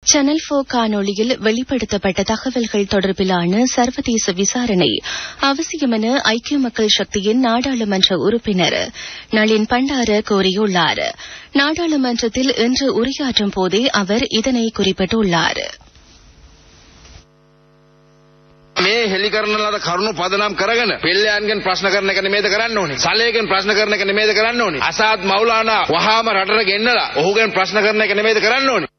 Channel போ காணொளியில் வெளிப்படுத்தப்பட்ட தகவல்கள் தொடர்பிலான சர்வதேச விசாரணை அவசியம் என ஐக்கிய மக்கள் சக்தியின் நாடாளுமன்ற உறுப்பினர் நளின் பண்டார கோரியுள்ளார் நாடாளுமன்றத்தில் இன்று உரையாற்றும் போதே அவர் இதனை குறிப்பிட்டுள்ளார் මේ හෙලි කරන ලද කරුණු පදනම් කරගෙන පෙල්ලයන්ගෙන් ප්‍රශ්න කරන එක නෙමේද කරන්න ඕනේ. සලයගෙන් ප්‍රශ්න කරන එක නෙමේද කරන්න ඕනේ. අසාත් මෞලානා වහාම රටට ගෙන්නලා ඔහුගෙන් ප්‍රශ්න කරන එක නෙමේද කරන්න ඕනේ.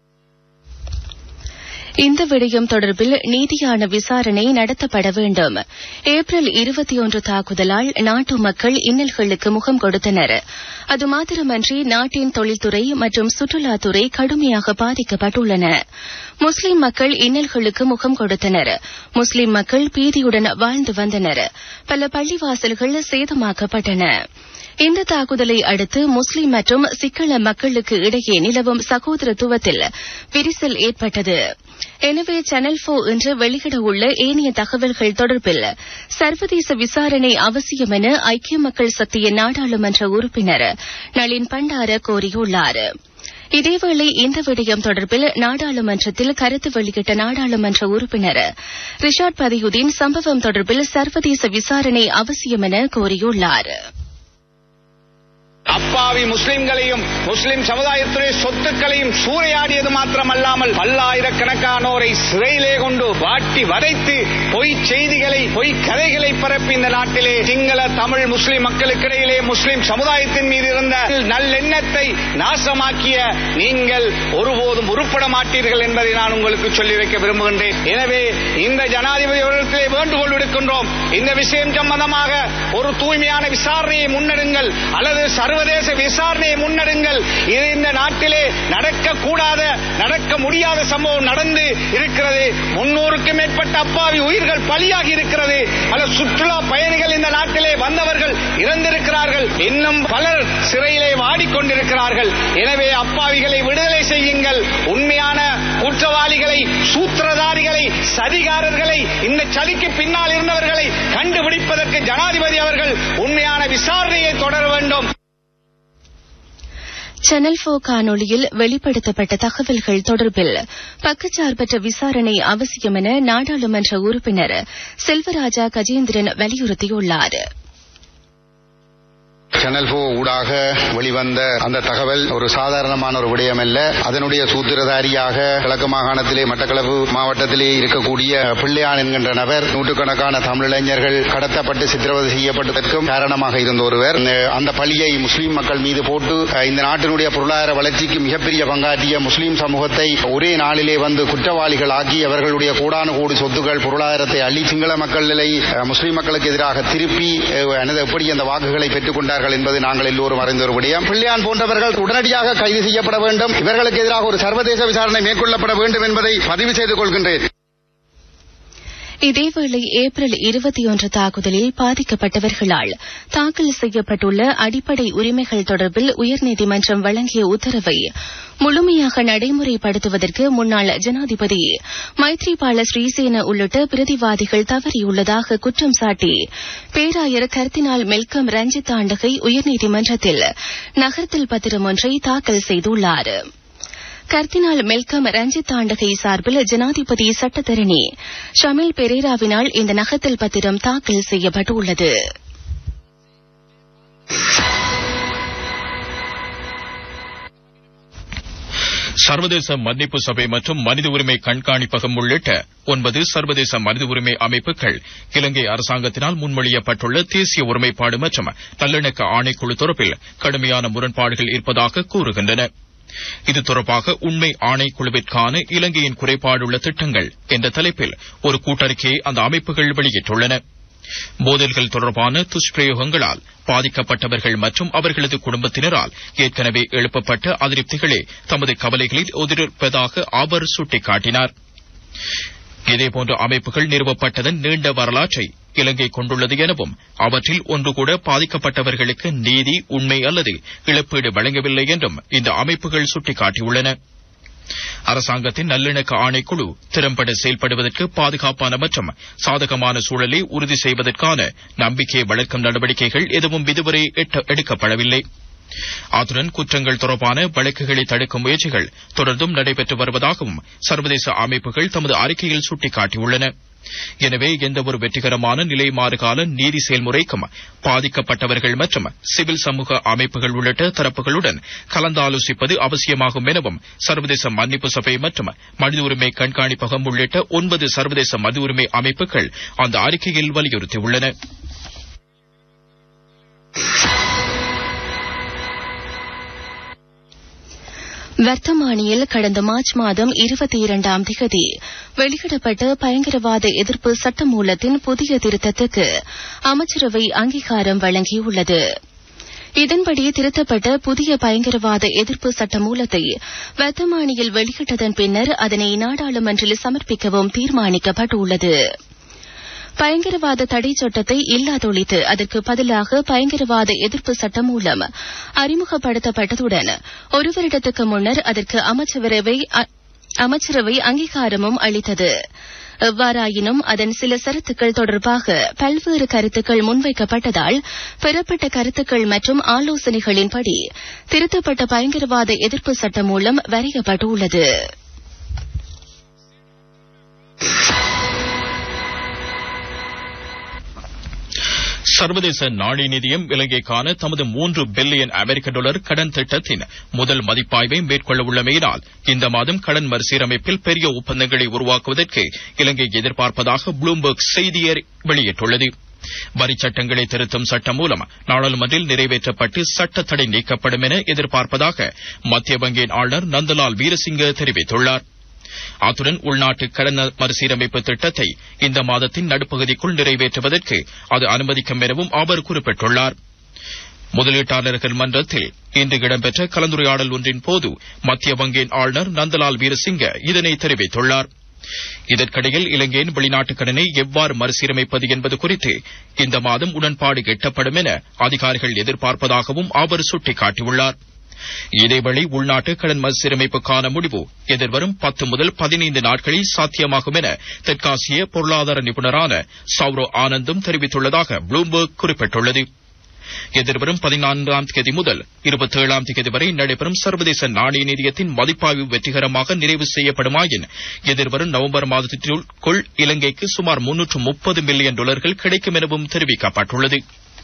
இந்த விடயம் தொடர்பில் நீதியான விசாரணை நடத்தப்பட வேண்டும் ஏப்ரல் இருபத்தி ஒன்று தாக்குதலால் நாட்டு மக்கள் இன்னல்களுக்கு முகம் கொடுத்தனர் அது மாத்திரமன்றி நாட்டின் தொழில்துறை மற்றும் சுற்றுலாத்துறை கடுமையாக பாதிக்கப்பட்டுள்ளன முஸ்லிம் மக்கள் இன்னல்களுக்கு முகம் கொடுத்தனர் முஸ்லிம் மக்கள் பீதியுடன் வாழ்ந்து வந்தனர் பல பள்ளிவாசல்கள் சேதமாக்கப்பட்டன இந்த தாக்குதலை அடுத்து முஸ்லிம் மற்றும் சிங்கள மக்களுக்கு இடையே நிலவும் சகோதரத்துவத்தில் விரிசல் ஏற்பட்டது எனவே சேனல் போ இன்று வெளியிடவுள்ள ஏனைய தகவல்கள் தொடர்பில் சர்வதேச விசாரணை அவசியம் என ஐக்கிய மக்கள் சக்தியின் நாடாளுமன்ற உறுப்பினர் நளின் பண்டார கோரியுள்ளார் இதேவேளை இந்த விடயம் தொடர்பில் நாடாளுமன்றத்தில் கருத்து வெளியிட்ட நாடாளுமன்ற உறுப்பினர் ரிஷாட் பதியுதீன் சம்பவம் தொடர்பில் சர்வதேச விசாரணை அவசியம் என கோரியுள்ளார் அப்பாவி முஸ்லிம்களையும் முஸ்லிம் சமுதாயத்துடைய சொத்துக்களையும் சூறையாடியது மாத்திரமல்லாமல் பல்லாயிரக்கணக்கானோரை சிறையிலே கொண்டு வாட்டி வதைத்து பொய் செய்திகளை பொய் கதைகளை பரப்பி இந்த நாட்டிலே சிங்கள தமிழ் முஸ்லிம் மக்களுக்கிடையிலே முஸ்லிம் சமுதாயத்தின் மீது இருந்த நல்லெண்ணத்தை நாசமாக்கிய நீங்கள் ஒருபோதும் உருப்பட மாட்டீர்கள் என்பதை நான் உங்களுக்கு சொல்லி வைக்க விரும்புகின்றேன் எனவே இந்த ஜனாதிபதி அவர்களிடத்திலே வேண்டுகோள் விடுக்கின்றோம் இந்த விஷயம் சம்பந்தமாக ஒரு தூய்மையான விசாரணையை முன்னெடுங்கள் அல்லது சர்வதேச விசாரணையை முன்னெடுங்கள் இது இந்த நாட்டிலே நடக்கக்கூடாத நடக்க முடியாத சம்பவம் நடந்து இருக்கிறது முன்னூறுக்கும் மேற்பட்ட அப்பாவி உயிர்கள் பலியாகி இருக்கிறது பல சுற்றுலா பயணிகள் இந்த நாட்டிலே வந்தவர்கள் இறந்திருக்கிறார்கள் இன்னும் பலர் சிறையிலே வாடிக்கொண்டிருக்கிறார்கள் எனவே அப்பாவிகளை விடுதலை செய்யுங்கள் உண்மையான குற்றவாளிகளை சூத்திரதாரிகளை சதிகாரர்களை இந்த சதிக்கு பின்னால் இருந்தவர்களை கண்டுபிடிப்பதற்கு ஜனாதிபதி அவர்கள் உண்மையான விசாரணையை தொடர வேண்டும் சேனல் போ காணொளியில் வெளிப்படுத்தப்பட்ட தகவல்கள் தொடர்பில் பக்கச்சார்பற்ற விசாரணை அவசியம் என நாடாளுமன்ற உறுப்பினர் செல்வராஜா கஜேந்திரன் வலியுறுத்தியுள்ளார் சேனல் போ ஊடாக வெளிவந்த அந்த தகவல் ஒரு சாதாரணமான ஒரு விடயம் அல்ல அதனுடைய சூத்திரதாரியாக கிழக்கு மாகாணத்திலே மட்டக்களப்பு மாவட்டத்திலே இருக்கக்கூடிய பிள்ளையான் என்கின்ற நபர் நூற்றுக்கணக்கான தமிழிளைஞர்கள் கடத்தப்பட்டு சித்திரவதை செய்யப்பட்டதற்கும் காரணமாக இருந்த ஒருவர் அந்த பழியை முஸ்லீம் மக்கள் மீது போட்டு இந்த நாட்டினுடைய பொருளாதார வளர்ச்சிக்கு மிகப்பெரிய பங்காற்றிய முஸ்லீம் சமூகத்தை ஒரே நாளிலே வந்து குற்றவாளிகள் ஆக்கி அவர்களுடைய கோடானு கோடி சொத்துக்கள் பொருளாதாரத்தை அள்ளி சிங்கள மக்களிலே முஸ்லீம் மக்களுக்கு எதிராக திருப்பி எப்படி அந்த வாக்குகளை பெற்றுக் கொண்டார்கள் இருக்கிறார்கள் என்பது நாங்கள் எல்லோரும் அறிந்த ஒரு விடயம் பிள்ளையான் போன்றவர்கள் உடனடியாக கைது செய்யப்பட வேண்டும் இவர்களுக்கு எதிராக ஒரு சர்வதேச விசாரணை மேற்கொள்ளப்பட வேண்டும் என்பதை பதிவு செய்து கொள்கின்றேன் இதேவேளை ஏப்ரல் இருபத்தி ஒன்று தாக்குதலில் பாதிக்கப்பட்டவர்களால் தாக்கல் செய்யப்பட்டுள்ள அடிப்படை உரிமைகள் தொடர்பில் உயர்நீதிமன்றம் வழங்கிய உத்தரவை முழுமையாக நடைமுறைப்படுத்துவதற்கு முன்னாள் ஜனாதிபதி மைத்ரிபால ஸ்ரீசேன உள்ளிட்ட பிரதிவாதிகள் தவறியுள்ளதாக குற்றம் சாட்டி பேராயர் கர்த்தினால் மெல்கம் ரஞ்சித் ஆண்டகை உயர்நீதிமன்றத்தில் நகர்த்தல் பத்திரம் ஒன்றை தாக்கல் செய்துள்ளாா் கர்தினால் மெல்கம் ரஞ்சித் ஆண்டகை சார்பில் ஜனாதிபதி சட்டத்தரணி ஷமில் பெரேராவினால் இந்த நகத்தல் பத்திரம் தாக்கல் செய்யப்பட்டுள்ளது சர்வதேச மன்னிப்பு சபை மற்றும் மனித உரிமை கண்காணிப்பகம் உள்ளிட்ட ஒன்பது சர்வதேச மனித உரிமை அமைப்புகள் இலங்கை அரசாங்கத்தினால் முன்மொழியப்பட்டுள்ள தேசிய ஒருமைப்பாடு மற்றும் நல்லிணக்க ஆணைக்குழு தொடர்பில் கடுமையான முரண்பாடுகள் இருப்பதாக கூறுகின்றன இது தொடர்பாக உண்மை ஆணைக்குழுவிற்கான இலங்கையின் குறைபாடுள்ள திட்டங்கள் என்ற தலைப்பில் ஒரு கூட்டறிக்கையை அந்த அமைப்புகள் வெளியிட்டுள்ளன போதல்கள் தொடர்பான துஷ்பிரயோகங்களால் பாதிக்கப்பட்டவர்கள் மற்றும் அவர்களது குடும்பத்தினரால் ஏற்கனவே எழுப்பப்பட்ட அதிருப்திகளே தமது கவலைகளில் எதிர்ப்பதாக அவர் சுட்டிக்காட்டினார் இதேபோன்ற அமைப்புகள் நிறுவப்பட்டதன் நீண்ட வரலாற்றை இலங்கை கொண்டுள்ளது எனவும் அவற்றில் ஒன்று கூட பாதிக்கப்பட்டவர்களுக்கு நீதி உண்மை அல்லது இழப்பீடு வழங்கவில்லை என்றும் இந்த அமைப்புகள் சுட்டிக்காட்டியுள்ளன அரசாங்கத்தின் நல்லிணக்க ஆணைக்குழு திறம்பட செயல்படுவதற்கு பாதுகாப்பான மற்றும் சாதகமான சூழலை உறுதி செய்வதற்கான நம்பிக்கையை வளர்க்கும் நடவடிக்கைகள் எதுவும் இதுவரை எடுக்கப்படவில்லை அத்துடன் குற்றங்கள் தொடர்பான வழக்குகளை தடுக்கும் முயற்சிகள் தொடர்ந்தும் நடைபெற்று வருவதாகவும் சர்வதேச அமைப்புகள் தமது அறிக்கையில் சுட்டிக்காட்டியுள்ளன எனவே எந்தவொரு வெற்றிகரமான நிலை மாறுகால நீதி செயல்முறைக்கும் பாதிக்கப்பட்டவர்கள் மற்றும் சிவில் சமூக அமைப்புகள் உள்ளிட்ட தரப்புகளுடன் கலந்தாலோசிப்பது அவசியமாகும் எனவும் சர்வதேச மன்னிப்பு சபை மற்றும் மனித உரிமை கண்காணிப்பகம் உள்ளிட்ட ஒன்பது சர்வதேச மனித உரிமை அமைப்புகள் அந்த அறிக்கையில் வலியுறுத்தியுள்ளன வர்த்தமானியில் கடந்த மார்ச் மாதம் இருபத்தி இரண்டாம் திகதி வெளியிடப்பட்ட பயங்கரவாத எதிர்ப்பு சட்டமூலத்தின் புதிய திருத்தத்துக்கு அமைச்சரவை அங்கீகாரம் வழங்கியுள்ளது இதன்படி திருத்தப்பட்ட புதிய பயங்கரவாத எதிர்ப்பு சட்டமூலத்தை வர்த்தமானியில் வெளியிட்டதன் பின்னர் அதனை நாடாளுமன்றில் சமர்ப்பிக்கவும் தீர்மானிக்கப்பட்டுள்ளது பயங்கரவாத தடை சட்டத்தை இல்லாதொழித்து அதற்கு பதிலாக பயங்கரவாத எதிர்ப்பு சட்டம் மூலம் அறிமுகப்படுத்தப்பட்டதுடன் ஒரு வருடத்துக்கு முன்னர் அதற்கு அமைச்சரவை அமைச்சரவை அங்கீகாரமும் அளித்தது எவ்வாறாயினும் அதன் சில சரத்துக்கள் தொடர்பாக பல்வேறு கருத்துக்கள் முன்வைக்கப்பட்டதால் பெறப்பட்ட கருத்துக்கள் மற்றும் ஆலோசனைகளின்படி திருத்தப்பட்ட பயங்கரவாத எதிர்ப்பு சட்டம் மூலம் வரையப்பட்டுள்ளது சர்வதேச நாணய நிதியம் இலங்கைக்கான தமது மூன்று பில்லியன் அமெரிக்க டாலர் கடன் திட்டத்தின் முதல் மதிப்பாய்வை மேற்கொள்ள உள்ளமையினால் இந்த மாதம் கடன் மறுசீரமைப்பில் பெரிய ஒப்பந்தங்களை உருவாக்குவதற்கு இலங்கை எதிர்பார்ப்பதாக ப்ளூம்பர்க் செய்தியை வெளியிட்டுள்ளது வரிச் சட்டங்களை திருத்தும் சட்டம் மூலம் நாடாளுமன்றில் நிறைவேற்றப்பட்டு சட்ட தடை நீக்கப்படும் என எதிர்பார்ப்பதாக மத்திய வங்கியின் ஆளுநர் நந்தலால் வீரசிங்க தெரிவித்துள்ளார் அத்துடன் உள்நாட்டு கடன் மறுசீரமைப்பு திட்டத்தை இந்த மாதத்தின் நடுப்பகுதிக்குள் நிறைவேற்றுவதற்கு அது அனுமதிக்கும் எனவும் அவர் குறிப்பிட்டுள்ளார் முதலீட்டாளர்கள் மன்றத்தில் இன்று இடம்பெற்ற கலந்துரையாடல் ஒன்றின் போது மத்திய வங்கியின் ஆளுநர் நந்தலால் வீரசிங்க இதனை தெரிவித்துள்ளார் இதற்கிடையில் இலங்கையின் வெளிநாட்டு கடனை எவ்வாறு மறுசீரமைப்பது என்பது குறித்து இந்த மாதம் உடன்பாடு எட்டப்படும் என அதிகாரிகள் எதிர்பார்ப்பதாகவும் அவர் சுட்டிக்காட்டியுள்ளார் இதேவேளை உள்நாட்டு கடன் மறுசீரமைப்புக்கான முடிவு எதிர்வரும் பத்து முதல் பதினைந்து நாட்களில் சாத்தியமாகும் என தெற்காசிய பொருளாதார நிபுணரான சௌரோ ஆனந்தும் தெரிவித்துள்ளதாக ப்ளூம்பர்க் குறிப்பிட்டுள்ளது எதிர்வரும் பதினான்காம் தேதி முதல் இருபத்தேழாம் தேதி வரை நடைபெறும் சர்வதேச நாணய நிதியத்தின் மதிப்பாய்வு வெற்றிகரமாக நிறைவு செய்யப்படுமாயின் எதிர்வரும் நவம்பர் மாதத்திற்குள் இலங்கைக்கு சுமார் முன்னூற்று முப்பது மில்லியன் டாலர்கள் கிடைக்கும் எனவும் தெரிவிக்கப்பட்டுள்ளது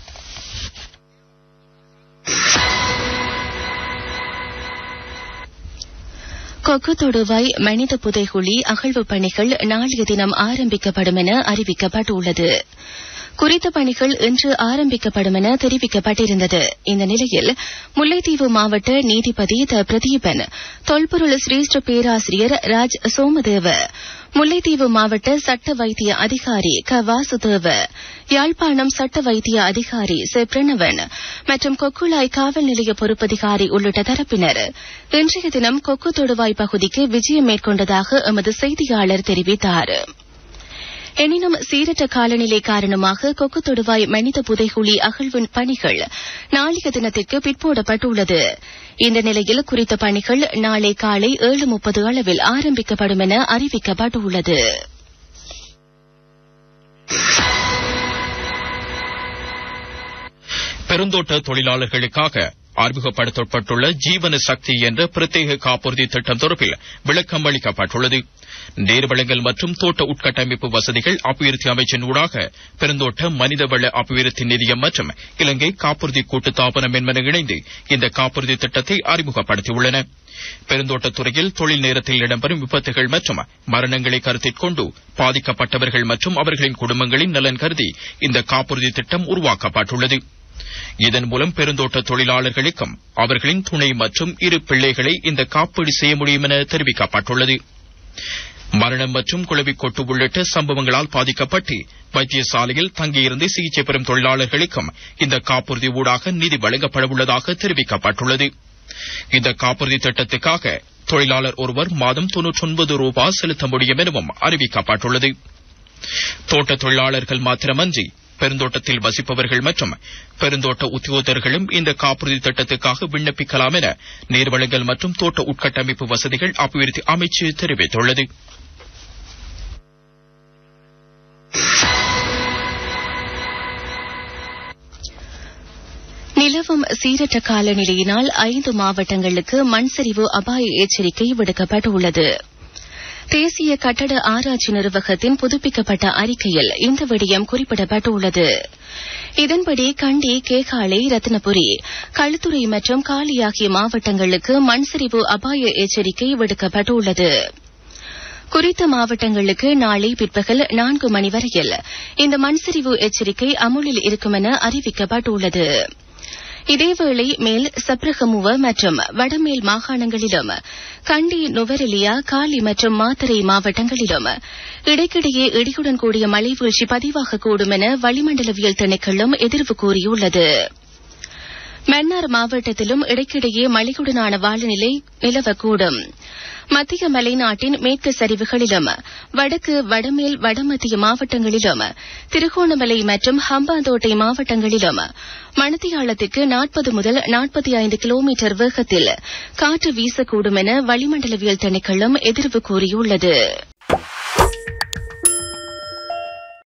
கொக்கு தொடுவாய் மனித புதைகுழி அகழ்வு பணிகள் நாளைய தினம் ஆரம்பிக்கப்படும் என அறிவிக்கப்பட்டுள்ளது குறித்த பணிகள் இன்று ஆரம்பிக்கப்படும் என தெரிவிக்கப்பட்டிருந்தது இந்த நிலையில் முல்லைத்தீவு மாவட்ட நீதிபதி த பிரதீபன் தொல்பொருள் சிரேஷ்ட பேராசிரியர் ராஜ் சோமதேவ முல்லைத்தீவு மாவட்ட சட்ட வைத்திய அதிகாரி க வாசுதேவ யாழ்ப்பாணம் சட்ட வைத்திய அதிகாரி செ பிரணவன் மற்றும் கொக்குளாய் காவல் நிலைய பொறுப்பதிகாரி உள்ளிட்ட தரப்பினர் இன்றைய தினம் கொக்கு தொடுவாய் பகுதிக்கு விஜயம் மேற்கொண்டதாக எமது செய்தியாளர் தெரிவித்தாா் எனினும் சீரற்ற காலநிலை காரணமாக கொக்கு தொடுவாய் மனித புதைகுழி அகழ்வு பணிகள் நாளைய தினத்திற்கு பிற்போடப்பட்டுள்ளது இந்த நிலையில் குறித்த பணிகள் நாளை காலை ஏழு முப்பது அளவில் ஆரம்பிக்கப்படும் என அறிவிக்கப்பட்டுள்ளது பெருந்தோட்ட தொழிலாளர்களுக்காக அறிமுகப்படுத்தப்பட்டுள்ள ஜீவன சக்தி என்ற பிரத்யேக காப்புறுதி திட்டம் தொடர்பில் விளக்கம் அளிக்கப்பட்டுள்ளது நீர்வளங்கள் மற்றும் தோட்ட உட்கட்டமைப்பு வசதிகள் அபிவிருத்தி அமைச்சின் ஊடாக பெருந்தோட்ட மனிதவள அபிவிருத்தி நிதியம் மற்றும் இலங்கை காப்புறுதி கூட்டுத்தாபனம் என்பன இணைந்து இந்த காப்புறுதி திட்டத்தை அறிமுகப்படுத்தியுள்ளன பெருந்தோட்டத் துறையில் தொழில் நேரத்தில் இடம்பெறும் விபத்துகள் மற்றும் மரணங்களை கருத்தில் கொண்டு பாதிக்கப்பட்டவர்கள் மற்றும் அவர்களின் குடும்பங்களின் நலன் கருதி இந்த காப்புறுதி திட்டம் உருவாக்கப்பட்டுள்ளது இதன் மூலம் பெருந்தோட்ட தொழிலாளர்களுக்கும் அவர்களின் துணை மற்றும் இரு பிள்ளைகளை இந்த காப்பீடு செய்ய முடியும் என தெரிவிக்கப்பட்டுள்ளது மரணம் மற்றும் குழவிக் கொட்டு உள்ளிட்ட சம்பவங்களால் பாதிக்கப்பட்டு வைத்தியசாலையில் தங்கியிருந்து சிகிச்சை பெறும் தொழிலாளர்களுக்கும் இந்த காப்புறுதி ஊடாக நிதி வழங்கப்பட உள்ளதாக தெரிவிக்கப்பட்டுள்ளது இந்த காப்புறுதி திட்டத்துக்காக தொழிலாளர் ஒருவர் மாதம் தொன்னூற்றொன்பது ரூபாய் செலுத்த முடியும் எனவும் அறிவிக்கப்பட்டுள்ளது தோட்ட தொழிலாளர்கள் மாத்திரமன்றி பெருந்தோட்டத்தில் வசிப்பவர்கள் மற்றும் பெருந்தோட்ட உத்தியோகத்தர்களும் இந்த காப்புறுதி திட்டத்துக்காக விண்ணப்பிக்கலாம் என நீர்வளங்கள் மற்றும் தோட்ட உட்கட்டமைப்பு வசதிகள் அபிவிருத்தி அமைச்சு தெரிவித்துள்ளது நிலவும் சீரற்ற காலநிலையினால் ஐந்து மாவட்டங்களுக்கு மண் சரிவு அபாய எச்சரிக்கை விடுக்கப்பட்டுள்ளது தேசிய கட்டட ஆராய்ச்சி நிர்வாகத்தின் புதுப்பிக்கப்பட்ட அறிக்கையில் இந்த விடயம் குறிப்பிடப்பட்டுள்ளது இதன்படி கண்டி கேகாலை ரத்னபுரி களுத்துறை மற்றும் காலி ஆகிய மாவட்டங்களுக்கு மண் சரிவு அபாய எச்சரிக்கை விடுக்கப்பட்டுள்ளது குறித்த மாவட்டங்களுக்கு நாளை பிற்பகல் நான்கு மணி வரையில் இந்த மண்சரிவு எச்சரிக்கை அமுலில் இருக்கும் என அறிவிக்கப்பட்டுள்ளது இதேவேளை மேல் சப்ரகமுவ மற்றும் வடமேல் மாகாணங்களிலும் கண்டி நுவரெலியா காலி மற்றும் மாத்தறை மாவட்டங்களிலும் இடைக்கிடையே இடியுடன் கூடிய மழை வீழ்ச்சி பதிவாகக்கூடும் என வளிமண்டலவியல் திணைக்களம் எதிர்வு கூறியுள்ளது மன்னார் மாவட்டத்திலும் இடைக்கிடையே மழையுடனான வாழநிலை நிலவக்கூடும் மத்திய மலைநாட்டின் மேற்கு சரிவுகளிலும் வடக்கு வடமேல் வடமத்திய மாவட்டங்களிலும் திருகோணமலை மற்றும் ஹம்பாந்தோட்டை மாவட்டங்களிலும் மணத்தியாலத்துக்கு நாற்பது முதல் நாற்பத்தி ஐந்து கிலோமீட்டர் வேகத்தில் காற்று வீசக்கூடும் என வளிமண்டலவியல் திணைக்களம் எதிர்வு கூறியுள்ளது